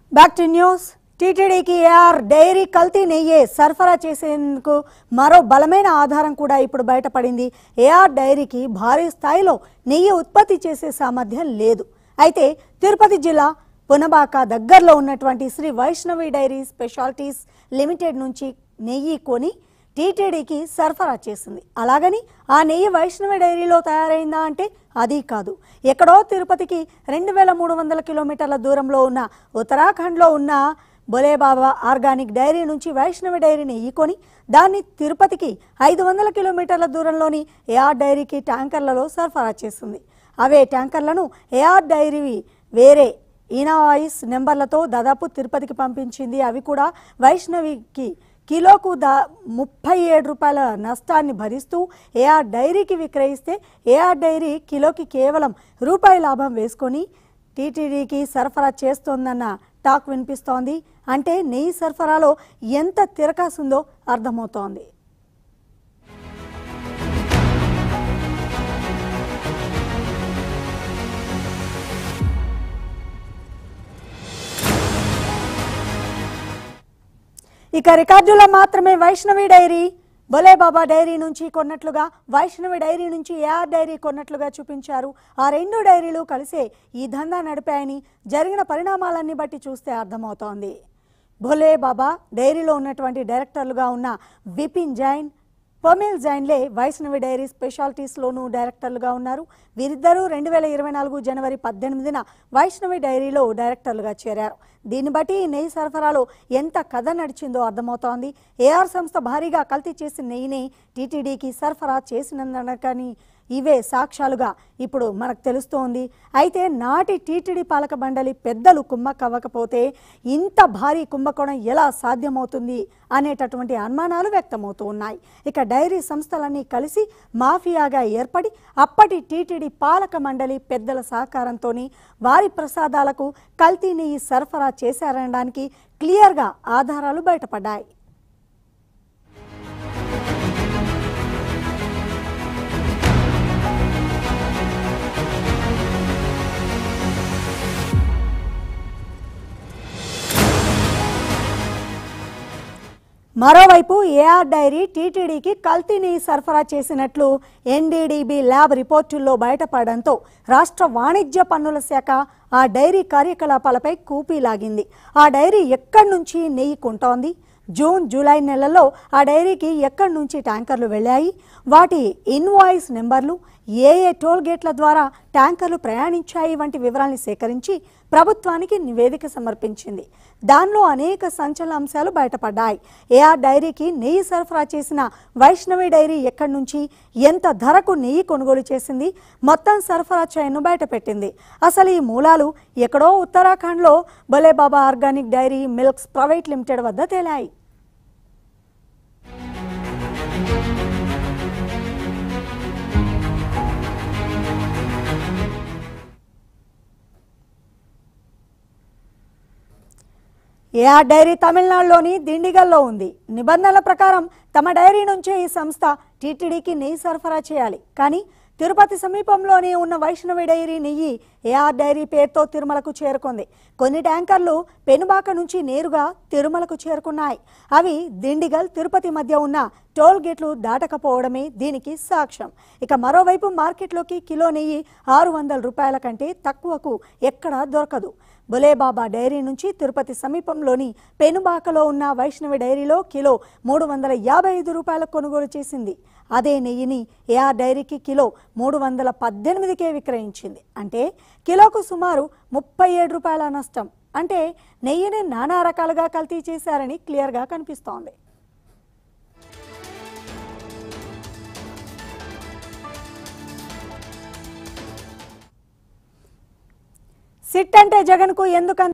back to news టీటీడీకి A R dairy కల్తీ నెయ్యి సరఫరా చేసేందుకు మరో బలమైన ఆధారం కూడా ఇప్పుడు బయటపడింది ఏఆర్ డైరీకి భారీ స్థాయిలో నెయ్యి ఉత్పత్తి చేసే సామర్థ్యం లేదు అయితే తిరుపతి జిల్లా పునబాక దగ్గరలో ఉన్నటువంటి Shri Vaishnavi dairy specialities limited నుంచి నెయ్యి కొని టీటీడీకి సరఫరా చేసింది అలాగని ఆ నెయ్యి వైష్ణవి డైరీలో తయారైందా అంటే అది కాదు ఎక్కడో తిరుపతికి రెండు వేల మూడు వందల కిలోమీటర్ల దూరంలో ఉన్న ఉత్తరాఖండ్లో ఉన్న బొలేబాబా ఆర్గానిక్ డైరీ నుంచి వైష్ణవి డైరీ నెయ్యి కొని దాన్ని తిరుపతికి ఐదు వందల కిలోమీటర్ల దూరంలోని ఏఆర్ డైరీకి ట్యాంకర్లలో సరఫరా చేస్తుంది అవే ట్యాంకర్లను ఏఆర్ డైరీ వేరే ఇనావాయిస్ నెంబర్లతో దాదాపు తిరుపతికి పంపించింది అవి కూడా వైష్ణవికి కిలోకు దా ముప్పై ఏడు రూపాయల నష్టాన్ని భరిస్తూ ఏఆర్ డైరీకి విక్రయిస్తే ఏఆర్ డైరీ కిలోకి కేవలం రూపాయి లాభం వేసుకొని టీటీడీకి సరఫరా చేస్తోందన్న టాక్ వినిపిస్తోంది అంటే నెయ్యి సరఫరాలో ఎంత తిరకాసుందో అర్థమవుతోంది ఇక రికార్డులో మాత్రమే వైష్ణవి డైరీ బొలే బాబా డైరీ నుంచి కొన్నట్లుగా వైష్ణవి డైరీ నుంచి ఏఆర్ డైరీ కొన్నట్లుగా చూపించారు ఆ రెండు డైరీలు కలిసే ఈ దందా నడిపాయని జరిగిన పరిణామాలన్నీ బట్టి చూస్తే అర్థమవుతోంది భోలే బాబా డైరీలో ఉన్నటువంటి డైరెక్టర్లుగా ఉన్న విపిన్ జైన్ పొమిల్ జైన్లే వైష్ణవి డైరీ స్పెషాలిటీస్లోనూ డైరెక్టర్లుగా ఉన్నారు వీరిద్దరూ రెండు వేల ఇరవై నాలుగు జనవరి పద్దెనిమిదిన వైష్ణవి డైరీలో డైరెక్టర్లుగా చేరారు దీన్ని బట్టి ఈ నెయ్యి సరఫరాలో ఎంత కథ నడిచిందో అర్థమవుతోంది ఏఆర్ సంస్థ భారీగా కల్తీ చేసిన నెయ్యిని టీటీడీకి సరఫరా చేసినందుకని ఇవే సాక్ష్యాలుగా ఇప్పుడు మనకు తెలుస్తోంది అయితే నాటి టీటీడీ పాలక మండలి పెద్దలు కుమ్మక్కవ్వకపోతే ఇంత భారీ కుంభకోణం ఎలా సాధ్యమవుతుంది అనేటటువంటి అనుమానాలు వ్యక్తమవుతూ ఉన్నాయి ఇక డైరీ సంస్థలన్నీ కలిసి మాఫియాగా ఏర్పడి అప్పటి టీటీడీ పాలక మండలి పెద్దల సహకారంతో వారి ప్రసాదాలకు కల్తీ నెయ్యి సరఫరా చేశారనడానికి క్లియర్గా ఆధారాలు బయటపడ్డాయి మరోవైపు ఏఆర్ డైరీ టీటీడీకి కల్తీ నెయ్యి సరఫరా చేసినట్లు ఎన్డీడీబీ ల్యాబ్ రిపోర్టుల్లో బయటపడడంతో రాష్ట్ర వాణిజ్య పన్నుల శాఖ ఆ డైరీ కార్యకలాపాలపై కూపీ లాగింది ఆ డైరీ ఎక్కడి నుంచి నెయ్యి కొంటోంది జూన్ జూలై నెలల్లో ఆ డైరీకి ఎక్కడి నుంచి ట్యాంకర్లు వెళ్ళాయి వాటి ఇన్వాయిస్ నెంబర్లు ఏ ఏ టోల్ గేట్ల ద్వారా ట్యాంకర్లు ప్రయాణించాయి వంటి వివరాల్ని సేకరించి ప్రభుత్వానికి నివేదిక సమర్పించింది దానిలో అనేక సంచలన అంశాలు బయటపడ్డాయి ఏఆర్ డైరీకి నెయ్యి సరఫరా చేసిన వైష్ణవి డైరీ ఎక్కడి నుంచి ఎంత ధరకు నెయ్యి కొనుగోలు చేసింది మొత్తం సరఫరా చైన్ను బయటపెట్టింది అసలు ఈ మూలాలు ఎక్కడో ఉత్తరాఖండ్లో Bhole Baba organic dairy milks private limited వద్ద తేలాయి ఏఆర్ డైరీ తమిళనాడులోని దిండిగల్లో ఉంది నిబంధనల ప్రకారం తమ డైరీ నుంచే ఈ సంస్థ టీటీడీకి నెయ్యి సరఫరా చేయాలి కానీ తిరుపతి సమీపంలోనే ఉన్న వైష్ణవి డైరీ నెయ్యి ఏఆర్ డైరీ పేరుతో తిరుమలకు చేరుకుంది కొన్ని ట్యాంకర్లు పెనుబాక నుంచి నేరుగా తిరుమలకు చేరుకున్నాయి అవి దిండిగల్ తిరుపతి మధ్య ఉన్న టోల్ గేట్లు దాటకపోవడమే దీనికి సాక్ష్యం ఇక మరోవైపు మార్కెట్లోకి కిలో నెయ్యి ఆరు వందల రూపాయల కంటే తక్కువకు ఎక్కడా దొరకదు బులేబాబా డైరీ నుంచి తిరుపతి సమీపంలోని పెనుబాకలో ఉన్న వైష్ణవి డైరీలో కిలో మూడు వందల యాభై ఐదు రూపాయల కొనుగోలు చేసింది అదే నెయ్యిని ఏఆర్ డైరీకి కిలో మూడు వందల పద్దెనిమిదికే విక్రయించింది అంటే కిలోకు సుమారు ముప్పై ఏడు రూపాయల నష్టం అంటే నెయ్యిని నానా రకాలుగా కల్తీ చేశారని క్లియర్గా కనిపిస్తోంది సిట్ అంటే జగన్కు ఎందుకంత